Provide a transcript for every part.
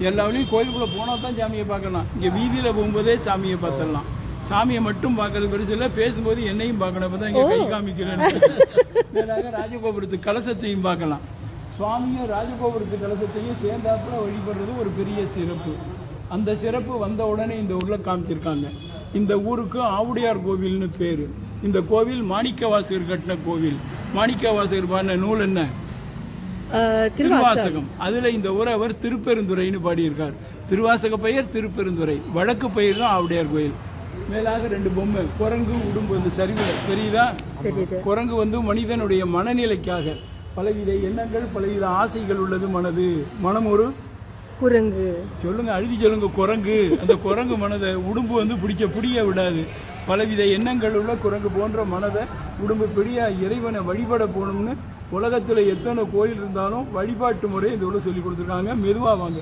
எல்லா வழியும் கோயிலுக்குள்ள போனா தான் சாமியை பார்க்கலாம் இங்க வீதியில போகும்போதே சாமியை பார்த்துடலாம் சாமியை மட்டும் பார்க்கறது பெருசு இல்லை பேசும்போது என்னையும் பார்க்கணும் அப்பதான் இங்க கை காமிக்கிறேன் மேலாக ராஜகோபுரத்து கலசத்தையும் பார்க்கலாம் சுவாமியும் ராஜகோபுரத்து கலசத்தையும் சேர்ந்தாப்புல வழிபடுறது ஒரு பெரிய சிறப்பு அந்த சிறப்பு வந்த உடனே இந்த ஊர்ல காமிச்சிருக்காங்க இந்த ஊருக்கு ஆவுடையார் கோவில்னு பேரு இந்த கோவில் மாணிக்கவாசகர் கட்டின கோவில் மாணிக்கவாசகர் பாடின நூல் என்ன அஹ், திருவாசகம் திருவாசகம் அதுல இந்த ஊரை அவர் திருப்பெருந்துறைன்னு பாடியிருக்கார் திருவாசக பெயர் திருப்பெருந்துறை வழக்கு பெயர் தான் ஆவுடையார் கோயில் மேலாக ரெண்டு பொம்மை குரங்கு உடும்பு இந்த சரிவில் தெரியுதா தெரியுது குரங்கு வந்து மனிதனுடைய மனநிலைக்காக பலவித எண்ணங்கள் பலவித ஆசைகள் உள்ளது மனது மனம் ஒரு குரங்கு சொல்லுங்க அழுதி சொல்லுங்க குரங்கு அந்த குரங்கு மனதை உடும்பு வந்து பிடிக்க பிடிய விடாது பலவித எண்ணங்கள் உள்ள குரங்கு போன்ற மனதை உடும்பு பிடிய இறைவனை வழிபட போகணும்னு உலகத்துல எத்தனை கோயில் இருந்தாலும் வழிபாட்டு முறை இந்த உள்ள சொல்லி கொடுத்துருக்காங்க மெதுவா வாங்க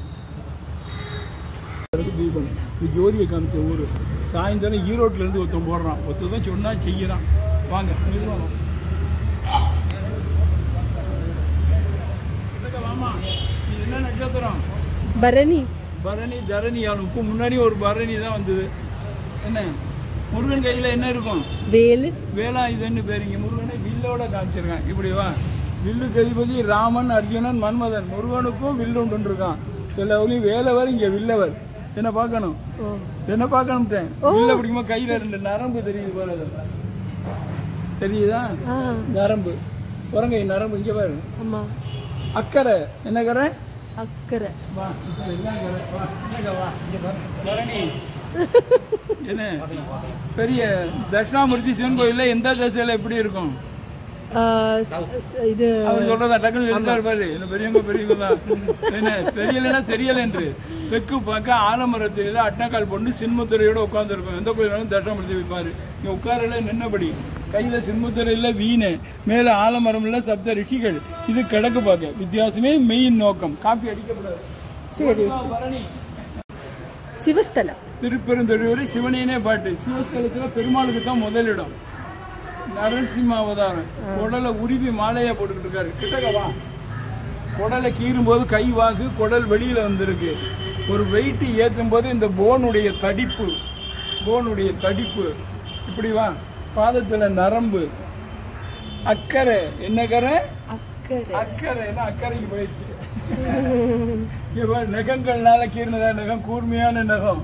தீபம் இது ஜோதியை காமிச்ச ஊர் சாயந்தரம் ஈரோட்ல இருந்து ஒருத்தன் போடுறான் ஒருத்தன் தான் சொன்னா செய்யறான் வாங்க மெதுவா வாங்க. கிட்டக்க வாமா இது என்ன நட்சத்திரம் பரணி பரணி தரணி அவனுக்கு முன்னாடி ஒரு பரணி தான் வந்தது என்ன முருகன் கையில என்ன இருக்கும் வேலு வேலாயுதன்னு பேருங்க முருகனை வில்லோட காமிச்சிருக்கான் இப்படி வா வில்லுக்கு அதிபதி ராமன் அர்ஜுனன் மன்மதன் முருகனுக்கும் வில்லு உண்டு இருக்கான் எல்லாவுலையும் வேலவர் இங்க வில்லவர் என்ன பார்க்கணும் ஓ என்ன பார்க்கணும் வில்ல பிடிக்குமா கையில ரெண்டு நரம்பு தெரியுது போல தெரியுதா ஆ நரம்பு குரங்கை நரம்பு இங்க பாரு ஆமா அக்கறை என்ன கரை அக்கறை வா இப்ப எல்லாம் கரை. வா இங்க வா இங்க பாரு. பரணி என்ன பெரிய தட்சிணாமூர்த்தி சிவன் கோயில்ல எந்த திசையில எப்படி இருக்கும் அஹ், ஸ்- ஸ்- இது அவர் சொல்றதா டக்குனு சொல்லிட்டாரு பாரு என்ன பெரியவங்க பெரியவங்க தான் என்ன தெரியலன்னா தெரியல என்று தெற்கு பார்க்க ஆலமரத்தில அட்டக்கால் பொண்ணு சின்மத்துறையோட உட்கார்ந்துருக்கும் எந்த கோயிலும் தட்சிணாமூர்த்தி வைப்பாரு இங்க உட்காரல நின்னபடி கையில சின்மத்துறையில வீணை மேல ஆலமரம்ல சப்த ரிஷிகள் இது கிழக்கு பார்க்க வித்தியாசமே மெயின் நோக்கம் காப்பி அடிக்கப்படாது சரி பரணி சிவஸ்தலம் திருப்பெருந்தொழியூர் சிவனையனே பாட்டு சிவஸ்தலத்துல பெருமாளுக்கு தான் முதலிடம் நரசிம்ம அவதாரம் குடலை உருவி மாலையா போட்டுக்கிட்டு இருக்காரு கிட்டக்க வா குடலை கீறும் போது கை வாகு குடல் வெளியில வந்திருக்கு ஒரு வெயிட் ஏற்றும் போது இந்த போனுடைய தடிப்பு போனுடைய தடிப்பு இப்படி வா பாதத்துல நரம்பு அக்கறை என்ன கரை அக்கறை அக்கறை என்ன அக்கறைக்கு போயிடுச்சு இவ நகங்கள்னால கீர்னதா நகம் கூர்மையான நகம்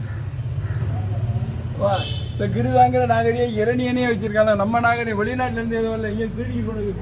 வா இந்த கிருதாங்கிற நாகரிக இரணியனே வச்சிருக்காங்க நம்ம நாகரிகம் வெளிநாட்டுல இருந்து எதுவும் இல்லை இங்க திருடி கொண்டு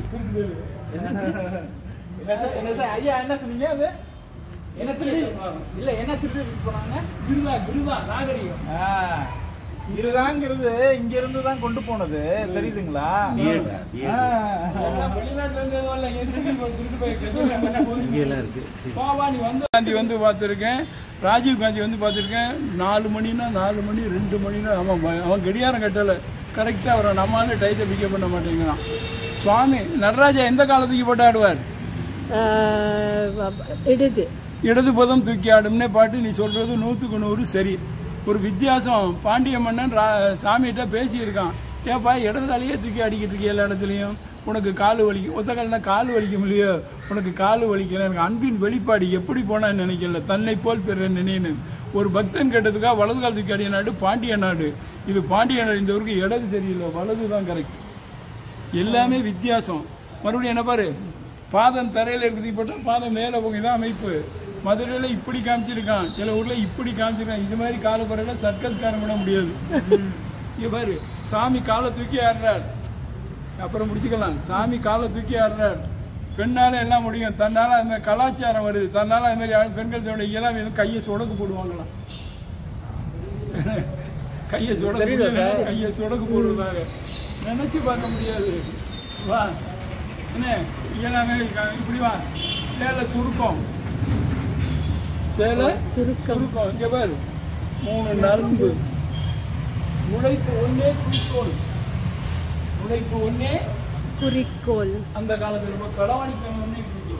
என்ன சார் என்ன சார் ஐயா என்ன சொன்னீங்க அது என்ன திருடி இல்ல என்ன திருடி போனாங்க கிருதா கிருதா நாகரிகம் ஆ, இதுதாங்கிறது இங்க இருந்து தான் கொண்டு போனது தெரியுதுங்களா ஆ. எல்லாம் வெளிநாட்டுல இருந்து எதுவும் இல்லை இங்க திருடி போய் திருட்டு போய் கட்டி பாவா நீ வந்து காந்தி வந்து பார்த்துருக்கேன் ராஜீவ் காந்தி வந்து பார்த்துருக்கேன் நாலு மணினா நாலு மணி ரெண்டு மணினா அவன் ப- அவன் கடியாரம் கட்டலை கரெக்டாக அவரை நம்மளால டைத்தை பிக்கப் பண்ண மாட்டேங்கிறான் சுவாமி நடராஜா எந்த காலத்துக்கு போட்டு ஆடுவார் அஹ், வ- இடது இடது பதம் தூக்கி ஆடும்னே பாட்டு நீ சொல்றது நூற்றுக்கு நூறு சரி ஒரு வித்தியாசம் பாண்டிய மன்னன் ரா- சாமிகிட்ட பேசியிருக்கான் ஏப்பா இடது காலையே தூக்கி அடிக்கிட்டு இருக்கிய எல்லா இடத்துலையும் உனக்கு கால் வலிக்கும் ஒத்த கால்னா கால் வலிக்கும் இல்லையோ உனக்கு கால் வலிக்கல எனக்கு அன்பின் வெளிப்பாடு எப்படி போனான்னு நினைக்கல தன்னை போல் பெற நினைன்னு ஒரு பக்தன் கேட்டதுக்காக வலது கால் தூக்கி அடிய நாடு பாண்டிய நாடு இது பாண்டிய நாடு இந்த ஊருக்கு இடது சரியில்லை வலது தான் கரெக்ட் எல்லாமே வித்தியாசம் மறுபடியும் என்ன பாரு பாதம் தரையில இருக்குது போட்டா பாதம் மேல போங்க இதான் அமைப்பு மதுரையில இப்படி காமிச்சிருக்கான் சில ஊர்ல இப்படி காமிச்சிருக்கான் இது மாதிரி காலக்குறையில சர்க்கஸ்காரன் கூட முடியாது இங்க பாரு சாமி காலை தூக்கி ஆடுறார் அப்புறம் முடிச்சுக்கலாம் சாமி காலை தூக்கி ஆடுறார் பெண்ணால எல்லாம் முடியும் தன்னால அது மாதிரி கலாச்சாரம் வருது தன்னால அது மாதிரி ஆள் பெண்கள் தன்னுடைய இயலாமை வந்து கையை சொடக்கு போடுவாங்களாம் கையை சொடக்கு தெரியுதா போடுவாங்க, கையை சொடக்கு போடுவதாக நினைச்சு பார்க்க முடியாது வா என்ன இயலாமை க- இப்படி வா சேலை சுருக்கம் சேலை சுருக்கம் சுருக்கம் இங்க பாரு மூணு நரம்பு உழைப்பு ஒன்னே குறிக்கோள் உழைப்பு ஒன்னே குறிக்கோள் அந்த காலத்துல ரொம்ப களவாணித்தனம் ஒன்னே குறிக்கோள்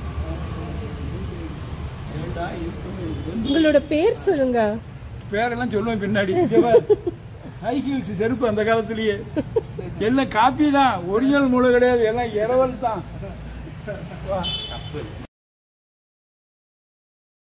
ஏண்டா இருக்குன்னு வந்து உங்களோட பேர் சொல்லுங்க பேரெல்லாம் சொல்லுவேன் பின்னாடி ஹை ஹீல்ஸ் செருப்பு அந்த காலத்திலேயே எல்லாம் காப்பி தான் ஒரிஜினல் மூளை கிடையாது எல்லாம் இரவல் தான் வா.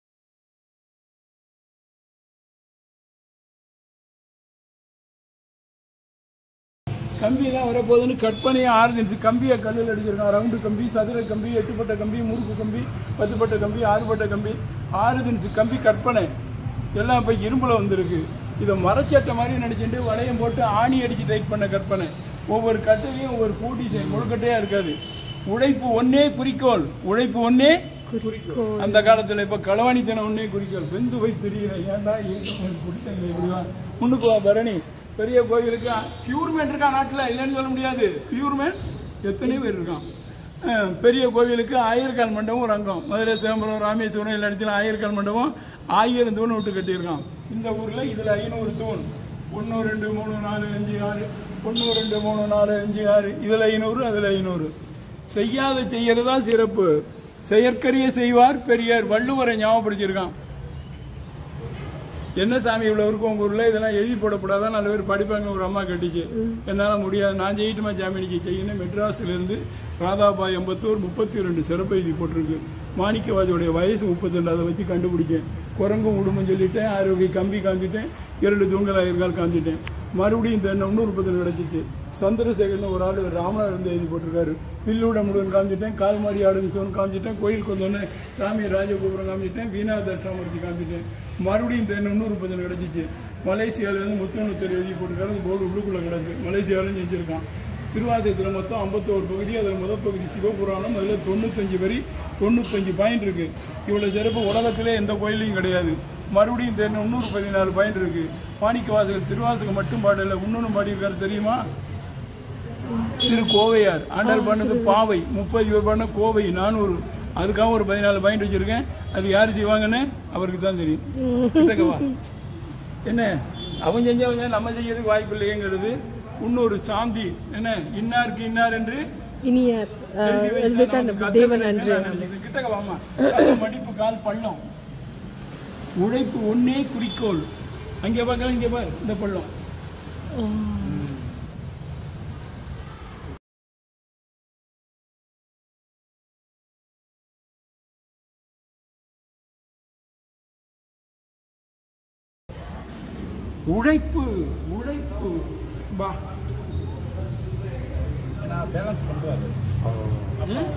கம்பி தான் வரப்போகுதுன்னு கற்பனையாக ஆறுதுச்சு கம்பியை கல்லில் அடிச்சிருக்கான் ரவுண்டு கம்பி சதுர கம்பி எட்டுப்பட்ட கம்பி முறுக்கு கம்பி பத்துப்பட்ட கம்பி ஆறுபட்ட கம்பி ஆறுதுன்னு கம்பி கற்பனை எல்லாம் இப்போ இரும்பில் வந்திருக்கு இதை மரச்சட்டை மாதிரி நினச்சிட்டு வளையம் போட்டு ஆணி அடித்து டைட் பண்ண கற்பனை ஒவ்வொரு கட்டையிலையும் ஒவ்வொரு பூட்டி செய் முழுக்கட்டையாக இருக்காது உழைப்பு ஒன்னே குறிக்கோள் உழைப்பு ஒன்னே குறிக்கோள் அந்த காலத்துல இப்ப களவாணித்தனம் ஒன்னே குறிக்கோள் வெந்து போய் தெரியல ஏன்டா குடித்தங்க இப்படிவா முன்னுக்கு வா பரணி பெரிய கோயிலுக்கு பியூர்மேன் இருக்கான் நாட்டுல இல்லைன்னு சொல்ல முடியாது பியூர்மேன் எத்தனை பேர் இருக்கான் அஹ், பெரிய கோவிலுக்கு ஆயிரக்கால் மண்டபம் ஒரு அங்கம் மதுரை சிதம்பரம் ராமேஸ்வரம் எல்லா இடத்துலையும் ஆயிரக்கால் மண்டபம் ஆயிரம் தூண் விட்டு கட்டியிருக்கான் இந்த ஊர்ல இதுல ஐநூறு தூண் ஒன்று ரெண்டு மூணு நாலு அஞ்சு ஆறு ஒன்று ரெண்டு மூணு நாலு அஞ்சு ஆறு இதில் ஐநூறு அதில் ஐநூறு செய்யாத செய்யறதா சிறப்பு செயற்கரிய செய்வார் பெரியார் வள்ளுவரை ஞாபகப்படுத்தியிருக்கான் என்ன சாமி இவ்வளவு இருக்கும் உங்க ஊர்ல இதெல்லாம் எழுதி போடக்கூடாதான் நல்ல பேர் படிப்பாங்க ஒரு அம்மா கட்டிச்சு என்னால முடியாது நான் ஜெயிட்டுமா ஜாமீனிக்கு செய்யணும் மெட்ராஸ்ல இருந்து ராதாபாய் எம்பத்தூர் முப்பத்தி ரெண்டு சிறப்பு எழுதி போட்டிருக்கு மாணிக்கவாதியுடைய வயசு முப்பத்தி ரெண்டு அதை வச்சு கண்டுபிடிக்கேன் குரங்கும் உடுமும் சொல்லிட்டேன் ஆரோக்கிய கம்பி காமிச்சிட்டேன் இரண்டு தூங்கலாயிருக்கால் காமிச்சிட்டேன் மறுபடியும் இந்த நூறு பத்தில் கிடைச்சிச்சு சந்திரசேகர்னு ஒரு ஆள் ராமநாதர் இருந்து எழுதி போட்டிருக்காரு வில்லுட முருகன் காமிச்சிட்டேன் கால்மாடி ஆடுன்னு சிவன் காமிச்சிட்டேன் கோயில் கொஞ்சோன்னு சாமி ராஜகோபுரம் காமிச்சிட்டேன் வீணா தட்சாமூர்த்தி காமிச்சிட்டேன் மறுபடியும் இந்த நூறு பத்தில் கிடைச்சிச்சு மலேசியாவிலேருந்து முத்துவனத்தர் எழுதி போட்டிருக்காரு அந்த போர்டு உள்ளுக்குள்ளே கிடக்கு மலேசியாவிலும் செஞ்சுருக்கான் திருவாசகத்தில் மொத்தம் ஐம்பத்தோரு பகுதி அதில் முதல் பகுதி சிவபுராணம் அதில் தொண்ணூத்தஞ்சு வரி தொண்ணூத்தஞ்சு பாயிண்ட் இருக்கு இவ்வளோ சிறப்பு உலகத்திலே எந்த கோயிலையும் கிடையாது மறுபடியும் இந்த முந்நூறு பதினாலு பாயிண்ட் இருக்கு மாணிக்க வாசகர் திருவாசகம் மட்டும் பாடல இன்னொன்று பாடியிருக்காரு தெரியுமா திரு கோவையார் ஆண்டாள் பண்ணது பாவை முப்பது இவர் பண்ண கோவை நானூறு அதுக்காக ஒரு பதினாலு பாயிண்ட் வச்சிருக்கேன் அது யார் செய்வாங்கன்னு அவருக்கு தான் தெரியும் கிட்டக்கவா என்ன அவன் செஞ்சவங்க நம்ம செய்யறதுக்கு வாய்ப்பு இல்லையேங்கிறது இன்னொரு சாந்தி என்ன இன்னாருக்கு இன்னார் என்று இனிய எழுதி வைத்த எழுதித்தான் நமக்கு தேவன் கத்தவன் அன்று என்ன நினைச்சுக்கிட்டு, கிட்டக்க வாம்மா. கால் மடிப்பு கால் பள்ளம் உழைப்பு ஒன்னே குறிக்கோள் அங்கே பார்க்கலாம் இங்கே பார் இந்த பள்ளம் உழைப்பு உழைப்பு பா நான் பேலன்ஸ் பண்ணுவாரு ம்?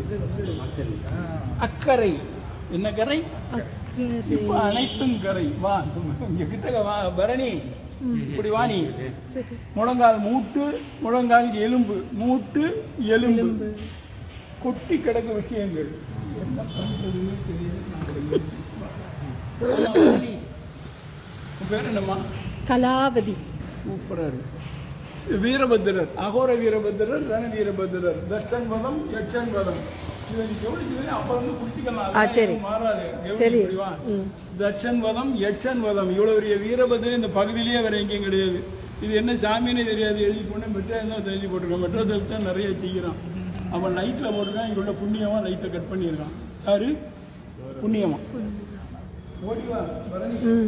அக்கறை என்ன கரை இப்ப அனைத்தும் கரை வா இங்க கிட்ட வா பரணி இப்படி வா நீ முழங்கால் மூட்டு முழங்கால் எலும்பு மூட்டு எலும்பு கொட்டி கிடக்க விஷயங்கள் என்ன பண்றதுன்னு தெரியல ஆமா, பரணி. உன் பேர் என்னம்மா கலாவதி சூப்பரா இருக்கு வீரபத்திரர் அகோர வீரபத்திரர் ரண வீரபத்திரர் தஷ்டன் பதம் யட்சன் பதம் இதை நீ கவனிச்சது அப்ப வந்து குடிச்சுக்கலாம் ஆ, சரி. மாறாது சரி. எப்படி வா தட்சன் வதம் யட்சன் வதம் இவ்வளவு பெரிய வீரபத்திரர் இந்த பகுதியிலேயே வேற எங்கேயும் கிடையாது இது என்ன சாமின்னு தெரியாது எழுதி போட்டு மெட்ராஸ் தான் எழுதி போட்டிருக்கான் மெட்ராஸ் தான் நிறைய செய்கிறான் அவன் லைட்ல போட்டிருக்கான் இங்க உள்ள புண்ணியமா லைட்டை கட் பண்ணியிருக்கான் யாரு புண்ணியமா ஓடி வா பரணி ம்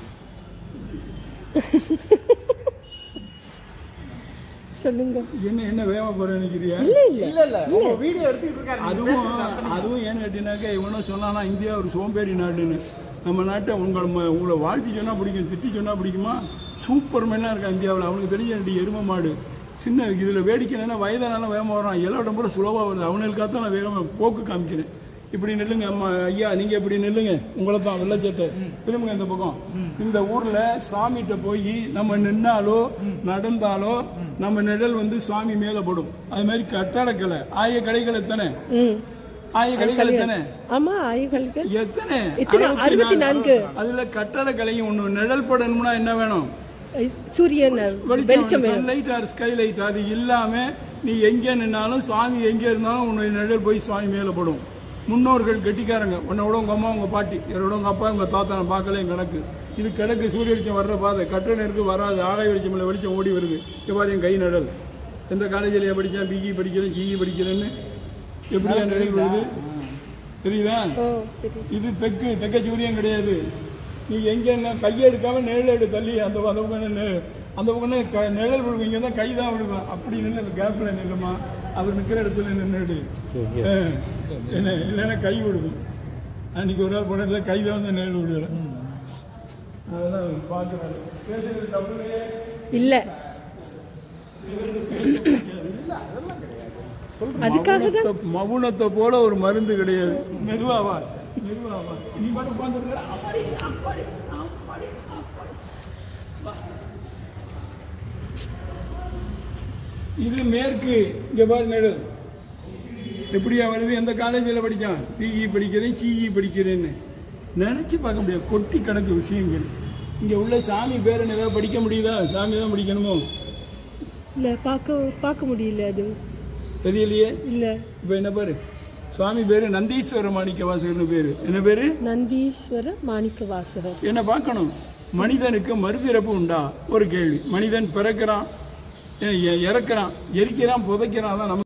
சொல்லுங்க என்ன என்ன வேகமா போற நினைக்கிறியா இல்ல இல்ல இல்ல இல்ல உங்க வீடியோ எடுத்துக்கிட்டு இருக்காரு அதுவும் அதுவும் ஏன்னு கேட்டீங்கன்னாக்கா இவனும் சொன்னானா இந்தியா ஒரு சோம்பேறி நாடுன்னு நம்ம நாட்டை உங்களை ம- உங்களை வாழ்த்தி சொன்னா பிடிக்கும் சிட்டி சொன்னா பிடிக்குமா சூப்பர் மேனாக இருக்கா இந்தியாவில் அவனுக்கு தெரிஞ்ச ரெண்டு எரும மாடு சின்ன இதில் வேடிக்கை என்னன்னா வயதானாலும் வேகமாக வரான் எல்லா கூட சுலபாக வருது அவனுக்காக தான் நான் வேகமாக போக்கு காமிக்கிறேன் இப்படி நில்லுங்க அம்மா ஐயா நீங்க இப்படி நில்லுங்க உங்களை தான் வெள்ளச்சட்டை திரும்புங்க இந்த பக்கம் இந்த ஊர்ல சாமிகிட்ட போய் நம்ம நின்னாலோ நடந்தாலோ நம்ம நிழல் வந்து சுவாமி மேல படும் அது மாதிரி கட்டடக்கலை ஆய கலைகள் எத்தனை ம் ஆய கலைகள் எத்தனை ஆமா ஆய்வுகளுக்கு எத்தனை எத்தனை? அறுபத்தி நான்கு. அதுல கட்டடக்கலையும் ஒண்ணு நிழல் படணும்னா என்ன வேணும் சூரியன் வெளிச்சம் வேணும். சன்லைட் ஆர் ஸ்கைலைட் அது இல்லாம நீ எங்க நின்னாலும் சுவாமி எங்க இருந்தாலும் உன்னுடைய நிழல் போய் சுவாமி மேல படும் முன்னோர்கள் கெட்டிக்காரங்க உன்னோட உங்க அம்மா உங்க பாட்டி என்னோட உங்க அப்பா உங்க தாத்தா நான் பார்க்கல என் கணக்கு இது கிழக்கு சூரிய வெளிச்சம் வர்ற பாதை கட்டணருக்கு வராது ஆகாய வெளிச்சம் இல்லை வெளிச்சம் ஓடி வருது இவ்வாறு என் கை நிழல் எந்த காலேஜில் படித்தேன் பிஇ படிக்கிறேன் ஜிஇ படிக்கிறேன்னு எப்படியா நிழல் வருது தெரியுதா ஓ சரி இது தெற்கு தெற்க சூரியன் கிடையாது நீ எங்க என்ன கையை எடுக்காம நிழல் எடு தள்ளி அந்த அந்த பக்கம் நின்னு. அந்த பக்கம் நின்னு க- நிழல் விழுகும் இங்க தான் கை தான் விழுகும் அப்படி நின்று அந்த கேப்ல நில்லுமா அவர் நிக்கிற இடத்துல நின்றுடு என்ன இல்லைன்னா கை விழுகும் அன்னைக்கு ஒரு நாள் போனதுல கை தான் வந்து நிழல் விழுகல அதெல்லாம் பார்க்குறாரு பேசுறது தப்பு இல்லையே இல்ல அதுக்காக தான் மவுனத்தை- மவுனத்தை போல ஒரு மருந்து கிடையாது மெதுவா வா மெதுவா வா நீ பாட்டு உட்காந்துருக்க அப்பாடி அப்பாடி அப்பாடி அப்பாடி வா. இது மேற்கு இங்க பாரு நடு எப்படியா வருது எந்த காலேஜில் படிக்கான் பிஇ படிக்கிறேன் சிஇ படிக்கிறேன்னு நினைச்சு பார்க்க முடியாது கொட்டி கணக்கு விஷயங்கள் இங்க உள்ள சாமி பேர் ஏதாவது படிக்க முடியுதா சாமி தான் படிக்கணுமோ இல்ல பார்க்க பார்க்க முடியல அது தெரியலையே இல்ல இப்போ என்ன பேரு சுவாமி பேரு நந்தீஸ்வர மாணிக்க வாசகர்னு பேரு என்ன பேரு நந்தீஸ்வர மாணிக்க வாசகர் என்ன பார்க்கணும் மனிதனுக்கு மறுபிறப்பு உண்டா ஒரு கேள்வி மனிதன் பிறக்கிறான் எ- எ- இறக்குறான் எரிக்கிறான் புதைக்கிறான் தான் நம்ம